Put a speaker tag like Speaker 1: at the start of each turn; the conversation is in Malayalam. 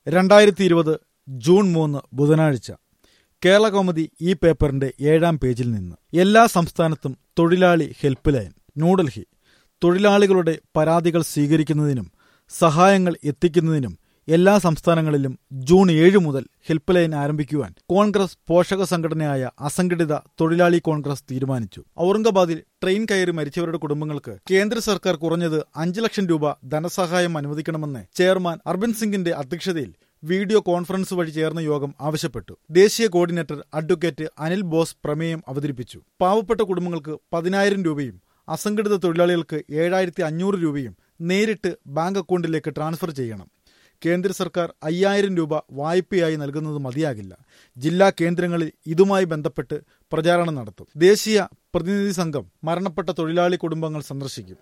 Speaker 1: രണ്ടായിരത്തി ഇരുപത് ജൂൺ മൂന്ന് ബുധനാഴ്ച കേരള കൗമുദി ഈ പേപ്പറിന്റെ ഏഴാം പേജിൽ നിന്ന് എല്ലാ സംസ്ഥാനത്തും തൊഴിലാളി ഹെൽപ്പ് ലൈൻ ന്യൂഡൽഹി തൊഴിലാളികളുടെ പരാതികൾ സ്വീകരിക്കുന്നതിനും സഹായങ്ങൾ എത്തിക്കുന്നതിനും എല്ലാ സംസ്ഥാനങ്ങളിലും ജൂൺ ഏഴ് മുതൽ ഹെൽപ്പ് ലൈൻ ആരംഭിക്കുവാൻ കോൺഗ്രസ് പോഷക സംഘടനയായ അസംഘടിത തൊഴിലാളി കോൺഗ്രസ് തീരുമാനിച്ചു ഔറംഗാബാദിൽ ട്രെയിൻ കയറി മരിച്ചവരുടെ കുടുംബങ്ങൾക്ക് കേന്ദ്ര സർക്കാർ കുറഞ്ഞത് അഞ്ച് ലക്ഷം രൂപ ധനസഹായം അനുവദിക്കണമെന്ന് ചെയർമാൻ അർബൻ സിംഗിന്റെ അധ്യക്ഷതയിൽ വീഡിയോ കോൺഫറൻസ് വഴി ചേർന്ന യോഗം ആവശ്യപ്പെട്ടു ദേശീയ കോർഡിനേറ്റർ അഡ്വക്കേറ്റ് അനിൽ ബോസ് പ്രമേയം അവതരിപ്പിച്ചു പാവപ്പെട്ട കുടുംബങ്ങൾക്ക് പതിനായിരം രൂപയും അസംഘടിത തൊഴിലാളികൾക്ക് ഏഴായിരത്തി അഞ്ഞൂറ് രൂപയും നേരിട്ട് ബാങ്ക് അക്കൗണ്ടിലേക്ക് ട്രാൻസ്ഫർ ചെയ്യണം കേന്ദ്ര സർക്കാർ അയ്യായിരം രൂപ വായ്പയായി നൽകുന്നത് മതിയാകില്ല ജില്ലാ കേന്ദ്രങ്ങളിൽ ഇതുമായി ബന്ധപ്പെട്ട് പ്രചാരണം നടത്തും ദേശീയ പ്രതിനിധി സംഘം മരണപ്പെട്ട തൊഴിലാളി കുടുംബങ്ങൾ സന്ദർശിക്കും